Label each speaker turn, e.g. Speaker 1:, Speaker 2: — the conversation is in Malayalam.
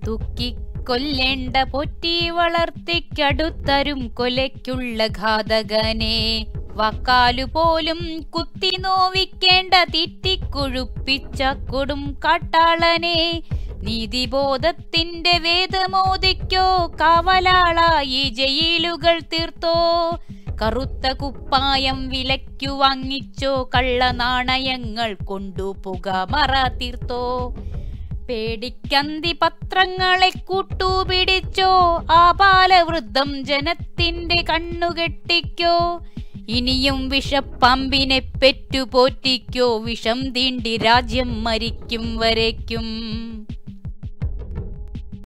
Speaker 1: തൂക്കിക്കൊല്ലേണ്ട പൊറ്റി വളർത്തിക്കടുത്തരും കൊലയ്ക്കുള്ള ഘാതകനെ വക്കാലു പോലും കുത്തി നോവിക്കേണ്ട തിറ്റിക്കൊഴുപ്പിച്ച കൊടും കാട്ടാളനെ നീതിബോധത്തിന്റെ വേദമോദിക്കോ കാവലാളായി ജയിലുകൾ തീർത്തോ കറുത്ത കുപ്പായം വിലയ്ക്കു വാങ്ങിച്ചോ കള്ള നാണയങ്ങൾ കൊണ്ടു പുകമറ തീർത്തോ പേടിക്കന്തി പത്രങ്ങളെ കൂട്ടുപിടിച്ചോ ആ ബാലവൃദ്ധം ജനത്തിന്റെ കണ്ണുകെട്ടിക്കോ ഇനിയും വിഷപ്പമ്പിനെ പെറ്റുപോറ്റിക്കോ വിഷം തീണ്ടി രാജ്യം മരിക്കും വരയ്ക്കും